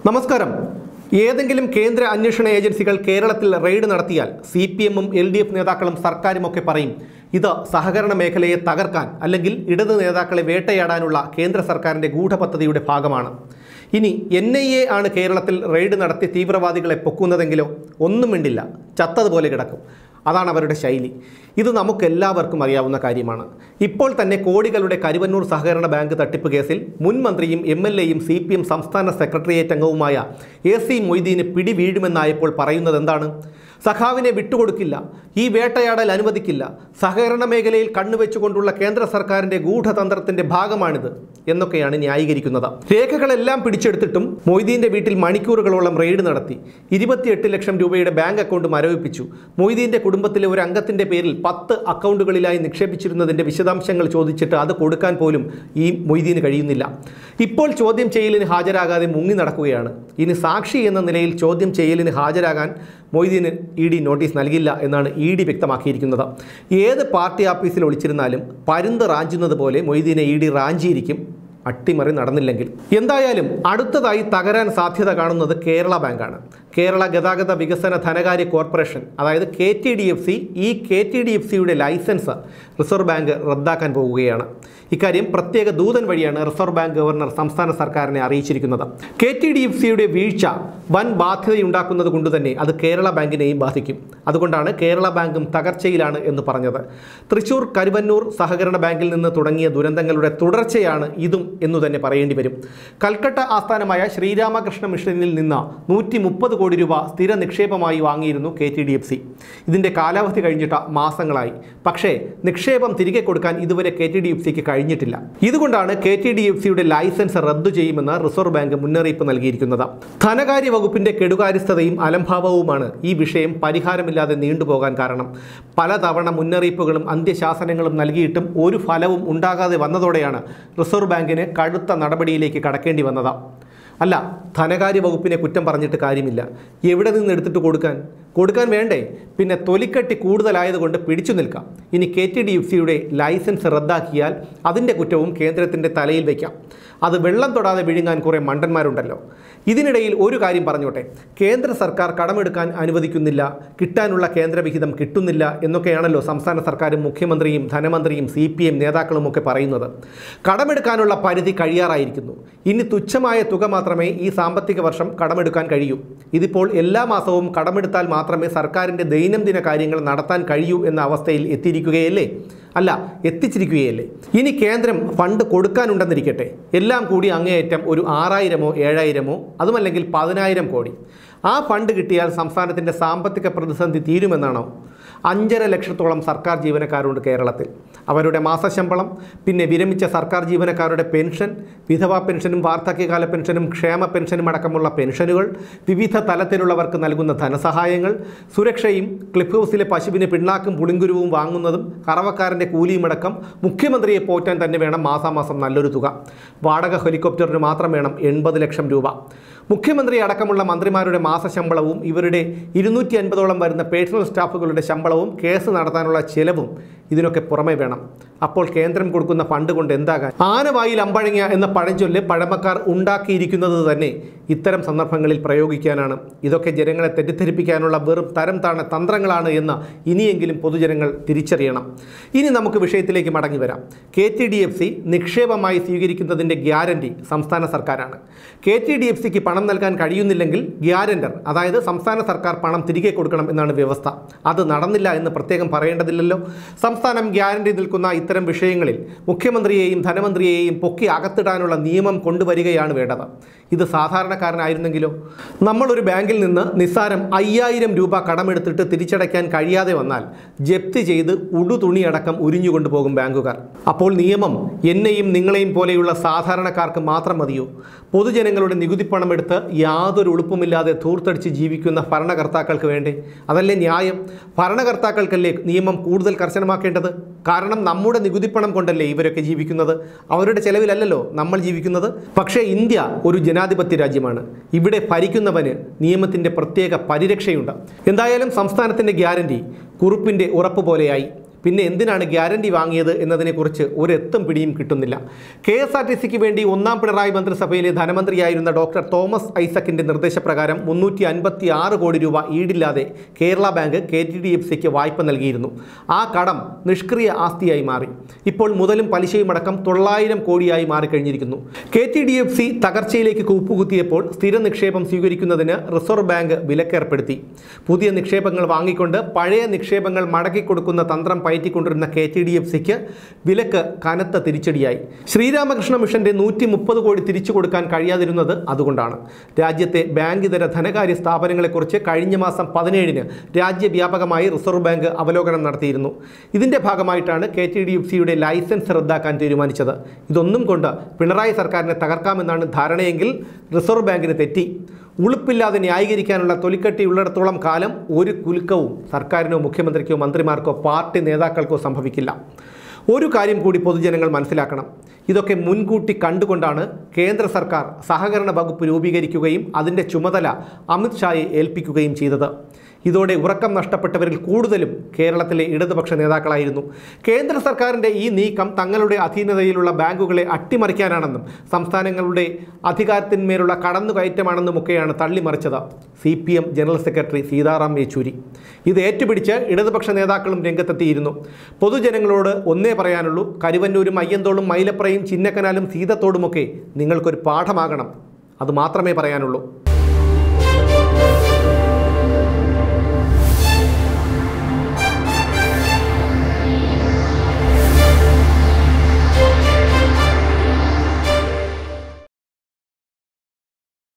നമസ്കാരം ഏതെങ്കിലും കേന്ദ്ര അന്വേഷണ ഏജൻസികൾ കേരളത്തിൽ റെയ്ഡ് നടത്തിയാൽ സി പി എമ്മും എൽ ഡി എഫ് നേതാക്കളും സർക്കാരും ഒക്കെ പറയും ഇത് സഹകരണ മേഖലയെ തകർക്കാൻ അല്ലെങ്കിൽ ഇടത് നേതാക്കളെ വേട്ടയാടാനുള്ള കേന്ദ്ര സർക്കാരിൻ്റെ ഗൂഢപദ്ധതിയുടെ ഭാഗമാണ് ഇനി എൻ ഐ എ ആണ് കേരളത്തിൽ റെയ്ഡ് നടത്തി തീവ്രവാദികളെ പൊക്കുന്നതെങ്കിലോ ഒന്നും മിണ്ടില്ല ചത്തതുപോലെ കിടക്കും അതാണ് അവരുടെ ശൈലി ഇത് നമുക്കെല്ലാവർക്കും അറിയാവുന്ന കാര്യമാണ് ഇപ്പോൾ തന്നെ കോടികളുടെ കരുവന്നൂർ സഹകരണ ബാങ്ക് തട്ടിപ്പ് കേസിൽ മുൻ മന്ത്രിയും എം എൽ എയും സി പി എം സംസ്ഥാന സെക്രട്ടേറിയറ്റ് അംഗവുമായ എ സി മൊയ്തീന് പിടി വീഴുമെന്നായപ്പോൾ പറയുന്നത് എന്താണ് സഖാവിനെ വിട്ടുകൊടുക്കില്ല ഈ വേട്ടയാടൽ അനുവദിക്കില്ല സഹകരണ മേഖലയിൽ കണ്ണുവെച്ചുകൊണ്ടുള്ള കേന്ദ്ര സർക്കാരിന്റെ ഗൂഢതന്ത്രത്തിന്റെ ഭാഗമാണിത് എന്നൊക്കെയാണ് ന്യായീകരിക്കുന്നത് രേഖകളെല്ലാം പിടിച്ചെടുത്തിട്ടും മൊയ്തീന്റെ വീട്ടിൽ മണിക്കൂറുകളോളം റെയ്ഡ് നടത്തി ഇരുപത്തിയെട്ട് ലക്ഷം രൂപയുടെ ബാങ്ക് അക്കൗണ്ട് മരവിപ്പിച്ചു മൊയ്തീന്റെ കുടുംബത്തിലെ ഒരു അംഗത്തിന്റെ പേരിൽ പത്ത് അക്കൗണ്ടുകളിലായി നിക്ഷേപിച്ചിരുന്നതിന്റെ വിശദാംശങ്ങൾ ചോദിച്ചിട്ട് അത് കൊടുക്കാൻ പോലും ഈ മൊയ്തീന് കഴിയുന്നില്ല ഇപ്പോൾ ചോദ്യം ചെയ്യലിന് ഹാജരാകാതെ മുങ്ങി നടക്കുകയാണ് ഇനി സാക്ഷി എന്ന നിലയിൽ ചോദ്യം ചെയ്യലിന് ഹാജരാകാൻ മൊയ്തീന് ഇ ഡി നോട്ടീസ് നൽകില്ല എന്നാണ് ഇ ഡി വ്യക്തമാക്കിയിരിക്കുന്നത് ഏത് പാർട്ടി ഓഫീസിൽ ഒളിച്ചിരുന്നാലും പരുന്ത് റാഞ്ചുന്നത് പോലെ മൊയ്തീനെ ഇ ഡി റാഞ്ചിയിരിക്കും അട്ടിമറി നടന്നില്ലെങ്കിൽ എന്തായാലും അടുത്തതായി തകരാൻ സാധ്യത കാണുന്നത് കേരള ബാങ്കാണ് കേരള ഗതാഗത വികസന ധനകാര്യ കോർപ്പറേഷൻ അതായത് K T D F C ഈ കെ ടി ഡി എഫ് സിയുടെ ലൈസൻസ് റിസർവ് ബാങ്ക് റദ്ദാക്കാൻ പോവുകയാണ് ഇക്കാര്യം പ്രത്യേക ദൂതൻ വഴിയാണ് റിസർവ് ബാങ്ക് ഗവർണർ സംസ്ഥാന സർക്കാരിനെ അറിയിച്ചിരിക്കുന്നത് കെ ടി ഡി എഫ് സിയുടെ വീഴ്ച വൻ ബാധ്യതയുണ്ടാക്കുന്നത് കൊണ്ട് തന്നെ അത് കേരള ബാങ്കിനെയും ബാധിക്കും അതുകൊണ്ടാണ് കേരള ബാങ്കും തകർച്ചയിലാണ് എന്ന് പറഞ്ഞത് തൃശൂർ കരുവന്നൂർ സഹകരണ ബാങ്കിൽ നിന്ന് തുടങ്ങിയ ദുരന്തങ്ങളുടെ തുടർച്ചയാണ് ഇതും എന്നു തന്നെ പറയേണ്ടി വരും കൽക്കട്ട ആസ്ഥാനമായ ശ്രീരാമകൃഷ്ണ മിഷനിൽ നിന്ന് നൂറ്റി മുപ്പത് കോടി രൂപ സ്ഥിര നിക്ഷേപമായി വാങ്ങിയിരുന്നു K T D F C ഇതിൻ്റെ കാലാവധി കഴിഞ്ഞിട്ട് മാസങ്ങളായി പക്ഷേ നിക്ഷേപം തിരികെ കൊടുക്കാൻ ഇതുവരെ കെ ടി ഡി എഫ് സിക്ക് കഴിഞ്ഞിട്ടില്ല ഇതുകൊണ്ടാണ് കെ ടി ഡി എഫ് സിയുടെ ലൈസൻസ് റദ്ദു ചെയ്യുമെന്ന് റിസർവ് ബാങ്ക് മുന്നറിയിപ്പ് നൽകിയിരിക്കുന്നത് ധനകാര്യ വകുപ്പിന്റെ കെടുകാര്യസ്ഥതയും അലംഭാവവുമാണ് ഈ വിഷയം പരിഹാരമില്ലാതെ നീണ്ടുപോകാൻ കാരണം പലതവണ മുന്നറിയിപ്പുകളും അന്ത്യശാസനങ്ങളും നൽകിയിട്ടും ഒരു ഫലവും ഉണ്ടാകാതെ വന്നതോടെയാണ് റിസർവ് ബാങ്കിന് കടുത്ത നടപടിയിലേക്ക് കടക്കേണ്ടി വന്നത് അല്ല ധനകാര്യ വകുപ്പിനെ കുറ്റം പറഞ്ഞിട്ട് കാര്യമില്ല എവിടെ നിന്ന് എടുത്തിട്ട് കൊടുക്കാൻ കൊടുക്കാൻ വേണ്ടേ പിന്നെ തൊലിക്കട്ടി കൂടുതലായതുകൊണ്ട് പിടിച്ചു നിൽക്കാം ഇനി കെ ടി ഡി എഫ് സിയുടെ ലൈസൻസ് റദ്ദാക്കിയാൽ അതിൻ്റെ കുറ്റവും കേന്ദ്രത്തിൻ്റെ തലയിൽ വയ്ക്കാം അത് വെള്ളം തൊടാതെ വിഴുങ്ങാൻ കുറേ മണ്ടന്മാരുണ്ടല്ലോ ഇതിനിടയിൽ ഒരു കാര്യം പറഞ്ഞോട്ടെ കേന്ദ്ര സർക്കാർ കടമെടുക്കാൻ അനുവദിക്കുന്നില്ല കിട്ടാനുള്ള കേന്ദ്രവിഹിതം കിട്ടുന്നില്ല എന്നൊക്കെയാണല്ലോ സംസ്ഥാന സർക്കാരും മുഖ്യമന്ത്രിയും ധനമന്ത്രിയും സി പി എം നേതാക്കളും ഒക്കെ പറയുന്നത് കടമെടുക്കാനുള്ള പരിധി കഴിയാറായിരിക്കുന്നു ഇനി തുച്ഛമായ തുക മാത്രമേ ഈ സാമ്പത്തിക വർഷം കടമെടുക്കാൻ കഴിയൂ ഇതിപ്പോൾ എല്ലാ മാസവും കടമെടുത്താൽ മാത്രമേ സർക്കാരിൻ്റെ ദൈനംദിന കാര്യങ്ങൾ നടത്താൻ കഴിയൂ എന്ന അവസ്ഥയിൽ എത്തിയിരിക്കുകയല്ലേ അല്ല എത്തിച്ചിരിക്കുകയല്ലേ ഇനി കേന്ദ്രം ഫണ്ട് കൊടുക്കാനുണ്ടെന്നിരിക്കട്ടെ എല്ലാം കൂടി അങ്ങേയറ്റം ഒരു ആറായിരമോ ഏഴായിരമോ അതുമല്ലെങ്കിൽ പതിനായിരം കോടി ആ ഫണ്ട് കിട്ടിയാൽ സംസ്ഥാനത്തിൻ്റെ സാമ്പത്തിക പ്രതിസന്ധി തീരുമെന്നാണോ അഞ്ചര ലക്ഷത്തോളം സർക്കാർ ജീവനക്കാരുണ്ട് കേരളത്തിൽ അവരുടെ മാസശമ്പളം പിന്നെ വിരമിച്ച സർക്കാർ ജീവനക്കാരുടെ പെൻഷൻ വിധവാ പെൻഷനും വാർദ്ധക്യകാല പെൻഷനും ക്ഷേമ പെൻഷനും അടക്കമുള്ള പെൻഷനുകൾ വിവിധ തലത്തിലുള്ളവർക്ക് നൽകുന്ന ധനസഹായങ്ങൾ സുരക്ഷയും ക്ലിഫ് ഹൗസിലെ പശുവിന് പിണ്ണാക്കും പുളിങ്കുരുവും വാങ്ങുന്നതും കറവക്കാരൻ്റെ കൂലിയുമടക്കം മുഖ്യമന്ത്രിയെ പോറ്റാൻ തന്നെ വേണം മാസാമാസം നല്ലൊരു തുക വാടക ഹെലികോപ്റ്ററിന് മാത്രം വേണം എൺപത് ലക്ഷം രൂപ മുഖ്യമന്ത്രി അടക്കമുള്ള മന്ത്രിമാരുടെ മാസശമ്പളവും ഇവരുടെ ഇരുന്നൂറ്റി അൻപതോളം വരുന്ന പേഴ്സണൽ സ്റ്റാഫുകളുടെ ശമ്പളവും കേസ് നടത്താനുള്ള ചെലവും ഇതിനൊക്കെ പുറമെ വേണം അപ്പോൾ കേന്ദ്രം കൊടുക്കുന്ന ഫണ്ട് കൊണ്ട് എന്താകാൻ ആനവായിൽ അമ്പഴങ്ങ എന്ന പഴഞ്ചൊല്ല് പഴമക്കാർ ഉണ്ടാക്കിയിരിക്കുന്നത് തന്നെ ഇത്തരം സന്ദർഭങ്ങളിൽ പ്രയോഗിക്കാനാണ് ഇതൊക്കെ ജനങ്ങളെ തെറ്റിദ്ധരിപ്പിക്കാനുള്ള വെറും തരം താണ തന്ത്രങ്ങളാണ് എന്ന് ഇനിയെങ്കിലും പൊതുജനങ്ങൾ തിരിച്ചറിയണം ഇനി നമുക്ക് വിഷയത്തിലേക്ക് മടങ്ങി വരാം K T D F C നിക്ഷേപമായി സ്വീകരിക്കുന്നതിൻ്റെ ഗ്യാരണ്ടി സംസ്ഥാന സർക്കാരാണ് കെ ടി ഡി എഫ് സിക്ക് പണം നൽകാൻ കഴിയുന്നില്ലെങ്കിൽ ഗ്യാരണ്ടർ അതായത് സംസ്ഥാന സർക്കാർ പണം തിരികെ കൊടുക്കണം എന്നാണ് വ്യവസ്ഥ അത് നടന്നില്ല എന്ന് പ്രത്യേകം പറയേണ്ടതില്ലല്ലോ സംസ്ഥാനം ഗ്യാരണ്ടി നിൽക്കുന്ന ഇത്തരം വിഷയങ്ങളിൽ മുഖ്യമന്ത്രിയെയും ധനമന്ത്രിയെയും പൊക്കി അകത്തിടാനുള്ള നിയമം കൊണ്ടുവരികയാണ് വേണ്ടത് ഇത് സാധാരണക്കാരനായിരുന്നെങ്കിലോ നമ്മളൊരു ബാങ്കിൽ നിന്ന് നിസ്സാരം അയ്യായിരം രൂപ കടമെടുത്തിട്ട് തിരിച്ചടയ്ക്കാൻ കഴിയാതെ വന്നാൽ ജപ്തി ചെയ്ത് ഉടുതുണിയടക്കം ഉരിഞ്ഞുകൊണ്ടു പോകും ബാങ്കുകാർ അപ്പോൾ നിയമം എന്നെയും നിങ്ങളെയും പോലെയുള്ള സാധാരണക്കാർക്ക് മാത്രം മതിയോ പൊതുജനങ്ങളുടെ നികുതി പണമെടുത്ത് യാതൊരു ഉളുപ്പുമില്ലാതെ ധൂർത്തടിച്ച് ജീവിക്കുന്ന ഭരണകർത്താക്കൾക്ക് വേണ്ടേ അതല്ലേ ന്യായം ഭരണകർത്താക്കൾക്കല്ലേ നിയമം കൂടുതൽ കർശനമാക്കേണ്ടത് കാരണം നമ്മുടെ നികുതിപ്പണം കൊണ്ടല്ലേ ഇവരൊക്കെ ജീവിക്കുന്നത് അവരുടെ ചെലവിലല്ലല്ലോ നമ്മൾ ജീവിക്കുന്നത് പക്ഷേ ഇന്ത്യ ഒരു ജനാധിപത്യ രാജ്യമാണ് ഇവിടെ ഭരിക്കുന്നവന് നിയമത്തിൻ്റെ പ്രത്യേക പരിരക്ഷയുണ്ട് എന്തായാലും സംസ്ഥാനത്തിൻ്റെ ഗ്യാരണ്ടി കുറുപ്പിൻ്റെ ഉറപ്പ് പോലെയായി പിന്നെ എന്തിനാണ് ഗ്യാരണ്ടി വാങ്ങിയത് എന്നതിനെക്കുറിച്ച് ഒരെത്തും പിടിയും കിട്ടുന്നില്ല കെ എസ് ആർ ടി സിക്ക് വേണ്ടി ഒന്നാം പിണറായി മന്ത്രിസഭയിലെ ധനമന്ത്രിയായിരുന്ന ഡോക്ടർ തോമസ് ഐസക്കിന്റെ നിർദ്ദേശപ്രകാരം മുന്നൂറ്റി അൻപത്തി ആറ് കോടി രൂപ ഈടില്ലാതെ Kerala bank K T D F സിക്ക് വായ്പ നൽകിയിരുന്നു ആ കടം നിഷ്ക്രിയ ആസ്തിയായി മാറി ഇപ്പോൾ മുതലും പലിശയും അടക്കം തൊള്ളായിരം കോടിയായി മാറിക്കഴിഞ്ഞിരിക്കുന്നു K T D F C തകർച്ചയിലേക്ക് കൂപ്പുകുത്തിയപ്പോൾ സ്ഥിര നിക്ഷേപം സ്വീകരിക്കുന്നതിന് റിസർവ് ബാങ്ക് വിലക്കേർപ്പെടുത്തി പുതിയ നിക്ഷേപങ്ങൾ വാങ്ങിക്കൊണ്ട് പഴയ നിക്ഷേപങ്ങൾ മടക്കിക്കൊടുക്കുന്ന തന്ത്രം പയറ്റിക്കൊണ്ടിരുന്ന കെ ടി ഡി എഫ് സിക്ക് വിലക്ക് കനത്ത തിരിച്ചടിയായി ശ്രീരാമകൃഷ്ണ മിഷന്റെ നൂറ്റി മുപ്പത് കോടി തിരിച്ചു കൊടുക്കാൻ കഴിയാതിരുന്നത് അതുകൊണ്ടാണ് രാജ്യത്തെ ബാങ്ക് ഇതര ധനകാര്യ സ്ഥാപനങ്ങളെക്കുറിച്ച് കഴിഞ്ഞ മാസം പതിനേഴിന് രാജ്യവ്യാപകമായി റിസർവ് ബാങ്ക് അവലോകനം നടത്തിയിരുന്നു ഇതിന്റെ ഭാഗമായിട്ടാണ് കെ ടി ഡി എഫ് സിയുടെ ലൈസൻസ് റദ്ദാക്കാൻ തീരുമാനിച്ചത് ഇതൊന്നും കൊണ്ട് പിണറായി സർക്കാരിനെ തകർക്കാമെന്നാണ് ധാരണയെങ്കിൽ റിസർവ് ബാങ്കിന് തെറ്റി ഉളുപ്പില്ലാതെ ന്യായീകരിക്കാനുള്ള തൊലിക്കട്ടിയുള്ളിടത്തോളം കാലം ഒരു കുലുക്കവും സർക്കാരിനോ മുഖ്യമന്ത്രിക്കോ മന്ത്രിമാർക്കോ പാർട്ടി നേതാക്കൾക്കോ സംഭവിക്കില്ല ഒരു കാര്യം കൂടി പൊതുജനങ്ങൾ മനസ്സിലാക്കണം ഇതൊക്കെ മുൻകൂട്ടി കണ്ടുകൊണ്ടാണ് കേന്ദ്ര സർക്കാർ സഹകരണ വകുപ്പ് രൂപീകരിക്കുകയും അതിൻ്റെ ചുമതല അമിത്ഷായെ ഏൽപ്പിക്കുകയും ചെയ്തത് ഇതോടെ ഉറക്കം നഷ്ടപ്പെട്ടവരിൽ കൂടുതലും കേരളത്തിലെ ഇടതുപക്ഷ നേതാക്കളായിരുന്നു കേന്ദ്ര സർക്കാരിൻ്റെ ഈ നീക്കം തങ്ങളുടെ അധീനതയിലുള്ള ബാങ്കുകളെ അട്ടിമറിക്കാനാണെന്നും സംസ്ഥാനങ്ങളുടെ അധികാരത്തിന്മേലുള്ള കടന്നുകയറ്റമാണെന്നുമൊക്കെയാണ് തള്ളിമറിച്ചത് C P M general secretary Sitaram Yechury ഇത് ഏറ്റുപിടിച്ച് ഇടതുപക്ഷ നേതാക്കളും രംഗത്തെത്തിയിരുന്നു പൊതുജനങ്ങളോട് ഒന്നേ പറയാനുള്ളൂ കരുവന്നൂരും അയ്യന്തോളും മൈലപ്രയും ചിന്നക്കനാലും സീതത്തോടുമൊക്കെ നിങ്ങൾക്കൊരു പാഠമാകണം അത് മാത്രമേ പറയാനുള്ളൂ